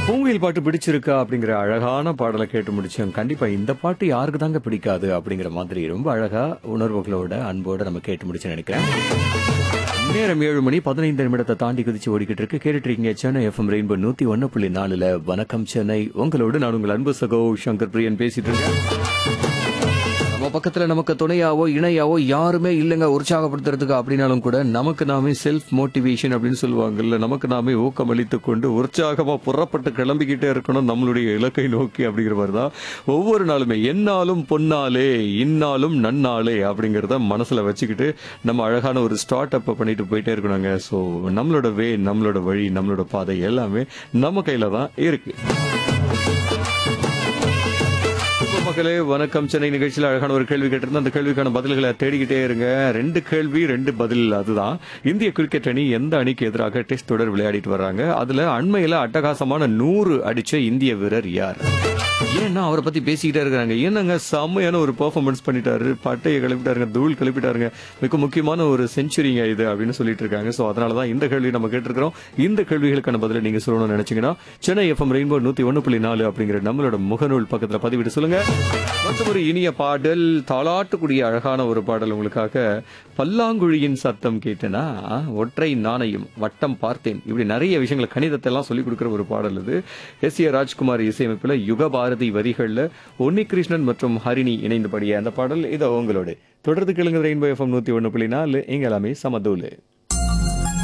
பூங்குயில் பாட்டு பிடிச்சிருக்கா அப்படிங்கிற அழகான பாடலை கேட்டு முடிச்சோம் கண்டிப்பா இந்த பாட்டு யாருக்கு தாங்க பிடிக்காது அப்படிங்கிற மாதிரி ரொம்ப அழகா உணர்வுகளோட அன்போட நம்ம கேட்டு முடிச்சு நினைக்கிறேன் நேரம் ஏழு மணி பதினைந்து நிமிடத்தை தாண்டி குதிச்சு ஓடிக்கிட்டு இருக்கு கேட்டுட்டு இருக்கீங்க சென்னை எஃப்எம் ரெயின்போ நூத்தி ஒன்னு புள்ளி நாலுல வணக்கம் சென்னை உங்களோடு நான் உங்கள் அன்பு சகோ சங்கர் பிரியன் பேசிட்டு இருக்கேன் நம்ம பக்கத்துல நமக்கு துணையாவோ இணையாவோ யாருமே இல்லைங்க உற்சாகப்படுத்துறதுக்கு அப்படின்னாலும் கூட நமக்கு நாமே செல்ஃப் மோட்டிவேஷன் அப்படின்னு சொல்லுவாங்கல்ல நமக்கு நாமே ஊக்கம் அளித்துக் கொண்டு உற்சாகமா புறப்பட்டு கிளம்பிக்கிட்டே இருக்கணும் நம்மளுடைய இலக்கை நோக்கி அப்படிங்கிற மாதிரி தான் ஒவ்வொரு நாளுமே என்னாலும் பொன்னாலே இன்னாலும் நன்னாலே அப்படிங்கிறத மனசுல வச்சுக்கிட்டு நம்ம அழகான ஒரு ஸ்டார்ட் அப் பண்ணிட்டு போயிட்டே இருக்கணுங்க ஸோ நம்மளோட வே நம்மளோட வழி நம்மளோட பாதை எல்லாமே நம்ம கையில தான் இருக்கு இப்போ மக்களே வணக்கம் சென்னை நிகழ்ச்சியில் அழகான ஒரு கேள்வி கேட்டிருந்தோம் அந்த கேள்விக்கான பதில்களை தேடிக்கிட்டே இருங்க ரெண்டு கேள்வி ரெண்டு பதில் அதுதான் இந்திய கிரிக்கெட் அணி எந்த அணிக்கு எதிராக டெஸ்ட் தொடர் விளையாடிட்டு வர்றாங்க அதுல அண்மையில அட்டகாசமான நூறு அடிச்ச இந்திய வீரர் யார் ஏன்னா அவரை பத்தி பேசிக்கிட்டே இருக்கிறாங்க என்னங்க செம்மையான ஒரு பெர்ஃபார்மன்ஸ் பண்ணிட்டாரு பட்டையை கிளப்பிட்டாருங்க தூள் கிளப்பிட்டாருங்க மிக முக்கியமான ஒரு செஞ்சுரிங்க இது அப்படின்னு சொல்லிட்டு இருக்காங்க சோ அதனால தான் இந்த கேள்வி நம்ம கேட்டிருக்கிறோம் இந்த கேள்விகளுக்கான பதிலை நீங்க சொல்லணும்னு நினைச்சீங்கன்னா சென்னை எஃப்எம் ரெயின்போ நூத்தி ஒன்னு புள்ளி நாலு அப்படிங்கிற நம்மளோட முகநூல் பக்கத்துல பதிவிட்டு சொல்லுங்க மற்றும் ஒரு இனிய பாடல் தாளாட்டுக்கூடிய அழகான ஒரு பாடல் உங்களுக்காக பல்லாங்குழியின் சத்தம் கேட்டேனா ஒற்றை நாணயம் வட்டம் பார்த்தேன் இப்படி நிறைய விஷயங்களை கணிதத்தை எல்லாம் சொல்லிக் கொடுக்கிற ஒரு பாடல் இது எஸ் ஏ ராஜ்குமார் இசையமைப்புல யுகபாரதி வரிகள்ல உன்னிகிருஷ்ணன் மற்றும் ஹரிணி இணைந்து பாடிய அந்த பாடல் இது அவங்களோட தொடர்ந்து கேளுங்க ரெயின்போ எஃப்எம் நூத்தி ஒன்னு புள்ளி நாலு இங்க எல்லாமே சமதூலு